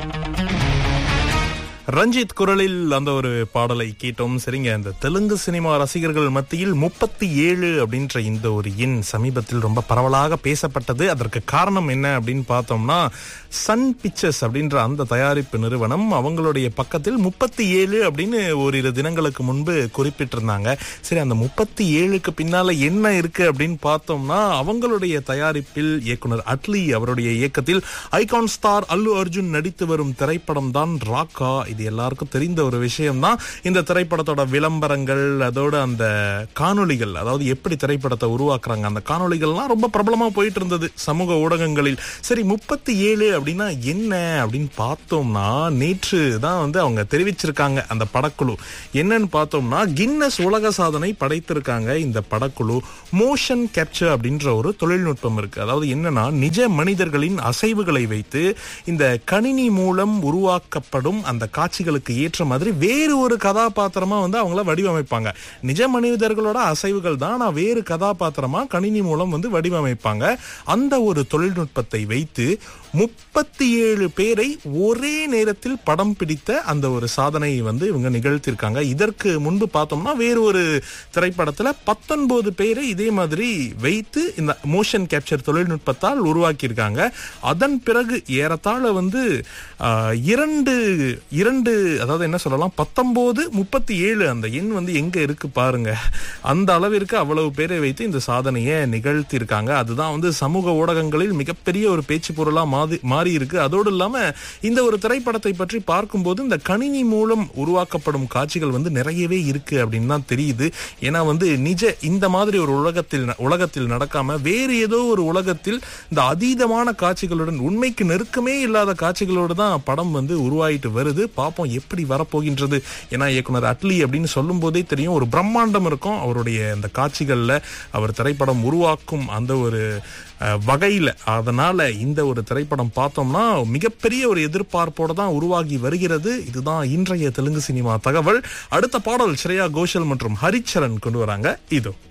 ரஞ்சித் குரலில் அந்த ஒரு பாடலை கேட்டோம் சரிங்க இந்த தெலுங்கு சினிமா ரசிகர்கள் மத்தியில் முப்பத்தி ஏழு அப்படின்ற இந்த ஒரு எண் சமீபத்தில் ரொம்ப பரவலாக பேசப்பட்டது அதற்கு காரணம் என்ன அப்படின்னு பார்த்தோம்னா சன் பிக்சர்ஸ் அப்படின்ற அந்த தயாரிப்பு நிறுவனம் அவங்களுடைய பக்கத்தில் முப்பத்தி ஏழு அப்படின்னு ஓரிரு தினங்களுக்கு முன்பு குறிப்பிட்டிருந்தாங்க சரி அந்த முப்பத்தி ஏழுக்கு பின்னால என்ன இருக்கு அப்படின்னு பார்த்தோம்னா அவங்களுடைய தயாரிப்பில் இயக்குனர் அட்லி அவருடைய இயக்கத்தில் ஐகான் ஸ்டார் அல்லு அர்ஜுன் நடித்து வரும் திரைப்படம் தான் ராக்கா இது எல்லாருக்கும் தெரிந்த ஒரு விஷயம் தான் இந்த திரைப்படத்தோட விளம்பரங்கள் அதோட அந்த காணொளிகள் அதாவது எப்படி திரைப்படத்தை உருவாக்குறாங்க அந்த காணொளிகள்லாம் ரொம்ப பிரபலமா போயிட்டு இருந்தது சமூக ஊடகங்களில் சரி முப்பத்தி ஏழு அப்படின்னா என்ன அப்படின்னு பார்த்தோம்னா நேற்று தான் வந்து அவங்க தெரிவிச்சிருக்காங்க அந்த படக்குழு என்னன்னு பார்த்தோம்னா கின்னஸ் உலக சாதனை படைத்திருக்காங்க இந்த படக்குழு மோஷன் கேப்சர் அப்படின்ற ஒரு தொழில்நுட்பம் இருக்கு அதாவது என்னன்னா நிஜ மனிதர்களின் அசைவுகளை வைத்து இந்த கணினி மூலம் உருவாக்கப்படும் அந்த காட்சிகளுக்கு ஏற்ற மாதிரி வேறு ஒரு கதாபாத்திரமா வந்து அவங்கள வடிவமைப்பாங்க நிஜ மனிதர்களோட அசைவுகள் தான் நான் வேறு கதாபாத்திரமா கணினி மூலம் வந்து வடிவமைப்பாங்க அந்த ஒரு தொழில்நுட்பத்தை வைத்து முப்பத்தி ஏழு பேரை ஒரே நேரத்தில் படம் பிடித்த அந்த ஒரு சாதனையை வந்து இவங்க நிகழ்த்தியிருக்காங்க இதற்கு முன்பு பார்த்தோம்னா வேறு ஒரு திரைப்படத்துல பத்தொன்பது பேரை இதே மாதிரி வைத்து இந்த மோஷன் கேப்சர் தொழில்நுட்பத்தால் உருவாக்கியிருக்காங்க அதன் பிறகு ஏறத்தாழ வந்து ஆஹ், இரண்டு இரண்டு அதாவது என்ன சொல்லலாம் பத்தொன்பது முப்பத்தி ஏழு அந்த எண் வந்து எங்க இருக்கு பாருங்க அந்த அளவிற்கு அவ்வளவு பேரை வைத்து இந்த சாதனையை நிகழ்த்தியிருக்காங்க அதுதான் வந்து சமூக ஊடகங்களில் மிகப்பெரிய ஒரு பேச்சு பொருளா மாறி மாறி இருக்கு அதோடு இல்லாம இந்த ஒரு திரைப்படத்தை பற்றி பார்க்கும்போது இந்த கணினி மூலம் உருவாக்கப்படும் காட்சிகள் வந்து நிறையவே இருக்கு அப்படின்னு தான் தெரியுது ஏன்னா வந்து நிஜ இந்த மாதிரி ஒரு உலகத்தில் உலகத்தில் நடக்காம வேறு ஏதோ ஒரு உலகத்தில் இந்த அதீதமான காட்சிகளுடன் உண்மைக்கு நெருக்கமே இல்லாத காட்சிகளோடு தான் படம் வந்து உருவாயிட்டு வருது பார்ப்போம் எப்படி வரப்போகின்றது ஏன்னா இயக்குனர் அட்லி அப்படின்னு சொல்லும் போதே தெரியும் ஒரு பிரம்மாண்டம் இருக்கும் அவருடைய அந்த காட்சிகள்ல அவர் திரைப்படம் உருவாக்கும் அந்த ஒரு அஹ், வகையில அதனால இந்த ஒரு திரைப்படம் பார்த்தோம்னா மிகப்பெரிய ஒரு எதிர்பார்ப்போட தான் உருவாகி வருகிறது இதுதான் இன்றைய தெலுங்கு சினிமா தகவல் அடுத்த பாடல் ஸ்ரேயா கோஷல் மற்றும் ஹரிச்சரன் கொண்டு வராங்க இதோ